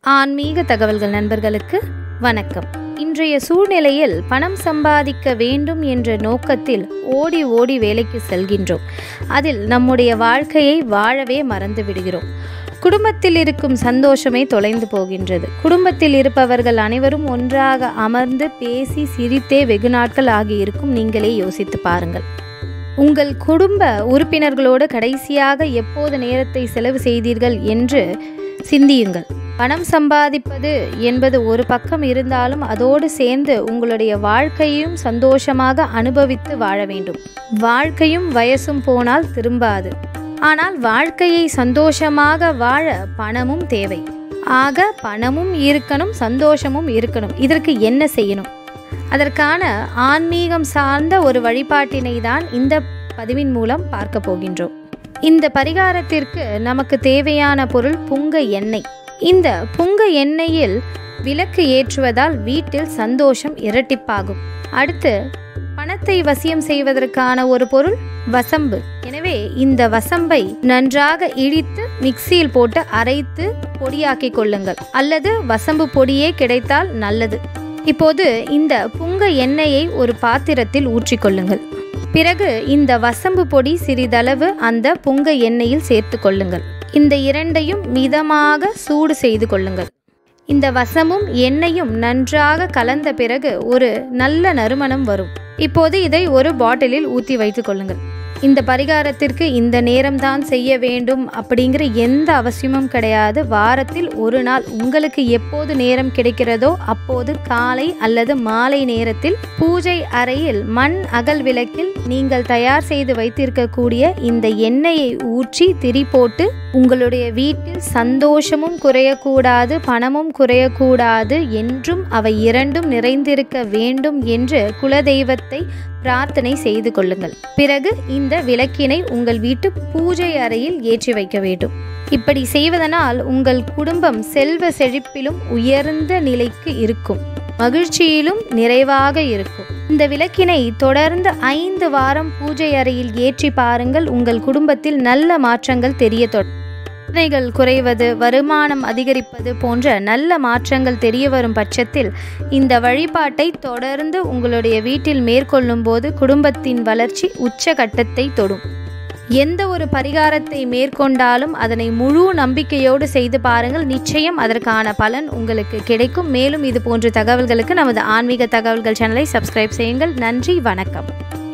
ஆன்மீக தகவல்கள் நண்பர்களுக்கு வணக்கம் இன்றைய சூழ்நிலையில் பணம் சம்பாதிக்க வேண்டும் என்ற நோக்கத்தில் ஓடி ஓடி வேலைக்கு செல்கின்றோம் அதில் நம்முடைய வாழ்க்கையை வாழவே மறந்து விடுகிறோம் குடும்பத்தில் இருக்கும் சந்தோஷமே தொலைந்து போகின்றது குடும்பத்தில் இருப்பவர்கள் அனைவரும் ஒன்றாக அமர்ந்து பேசி சிரித்தே வெகு நாட்கள் ஆகியிருக்கும் நீங்களே யோசித்து பாருங்கள் உங்கள் குடும்ப உறுப்பினர்களோடு கடைசியாக எப்போது நேரத்தை செலவு செய்தீர்கள் என்று சிந்தியுங்கள் பணம் சம்பாதிப்பது என்பது ஒரு பக்கம் இருந்தாலும் அதோடு சேர்ந்து உங்களுடைய வாழ்க்கையும் சந்தோஷமாக அனுபவித்து வாழ வேண்டும் வாழ்க்கையும் வயசும் போனால் திரும்பாது ஆனால் வாழ்க்கையை சந்தோஷமாக வாழ பணமும் தேவை ஆக பணமும் இருக்கணும் சந்தோஷமும் இருக்கணும் இதற்கு என்ன செய்யணும் அதற்கான ஆன்மீகம் சார்ந்த ஒரு வழிபாட்டினை தான் இந்த பதிவின் மூலம் பார்க்க போகின்றோம் இந்த பரிகாரத்திற்கு நமக்கு தேவையான பொருள் புங்க எண்ணெய் இந்த புங்க எண்ணெயில் விளக்கு ஏற்றுவதால் வீட்டில் சந்தோஷம் இரட்டிப்பாகும் அடுத்து பணத்தை வசியம் செய்வதற்கான ஒரு பொருள் வசம்பு எனவே இந்த வசம்பை நன்றாக இடித்து மிக்சியில் போட்டு அரைத்து பொடியாக்கிக் கொள்ளுங்கள் அல்லது வசம்பு பொடியே கிடைத்தால் நல்லது இப்போது இந்த புங்க எண்ணெயை ஒரு பாத்திரத்தில் ஊற்றிக்கொள்ளுங்கள் பிறகு இந்த வசம்பு பொடி சிறிதளவு அந்த புங்க எண்ணெயில் சேர்த்து கொள்ளுங்கள் இந்த இரண்டையும் மிதமாக சூடு செய்து கொள்ளுங்கள் இந்த வசமும் எண்ணெயும் நன்றாக கலந்த பிறகு ஒரு நல்ல நறுமணம் வரும் இப்போது இதை ஒரு பாட்டிலில் ஊற்றி வைத்துக் கொள்ளுங்கள் இந்த பரிகாரத்திற்கு இந்த நேரம்தான் செய்ய வேண்டும் அப்படிங்கிற எந்த அவசியமும் கிடையாது வாரத்தில் ஒரு நாள் உங்களுக்கு எப்போது நேரம் கிடைக்கிறதோ அப்போது காலை அல்லது மாலை நேரத்தில் பூஜை அறையில் மண் அகல் விளக்கில் நீங்கள் தயார் செய்து வைத்திருக்கக்கூடிய இந்த எண்ணெயை ஊற்றி திரி போட்டு உங்களுடைய வீட்டில் சந்தோஷமும் குறையக்கூடாது பணமும் குறையக்கூடாது என்றும் அவை இரண்டும் நிறைந்திருக்க வேண்டும் என்று குலதெய்வத்தை பிரார்த்தனை செய்து கொள்ளுங்கள் பிறகு இந்த விளக்கினை உங்கள் வீட்டு பூஜை அறையில் ஏற்றி வைக்க வேண்டும் இப்படி செய்வதனால் உங்கள் குடும்பம் செல்வ செழிப்பிலும் உயர்ந்த நிலைக்கு இருக்கும் மகிழ்ச்சியிலும் நிறைவாக இருக்கும் இந்த விளக்கினை தொடர்ந்து ஐந்து வாரம் பூஜை அறையில் ஏற்றி பாருங்கள் உங்கள் குடும்பத்தில் நல்ல மாற்றங்கள் தெரிய தொடரும் பிரச்சனைகள் குறைவது வருமானம் அதிகரிப்பது போன்ற நல்ல மாற்றங்கள் தெரிய வரும் பட்சத்தில் இந்த வழிபாட்டை தொடர்ந்து உங்களுடைய வீட்டில் மேற்கொள்ளும் போது குடும்பத்தின் வளர்ச்சி உச்சகட்டத்தை தொடும் எந்த ஒரு பரிகாரத்தை மேற்கொண்டாலும் அதனை முழு நம்பிக்கையோடு செய்து பாருங்கள் நிச்சயம் அதற்கான பலன் உங்களுக்கு கிடைக்கும் மேலும் இது போன்ற தகவல்களுக்கு நமது ஆன்மீக தகவல்கள் சேனலை சப்ஸ்கிரைப் செய்யுங்கள் நன்றி வணக்கம்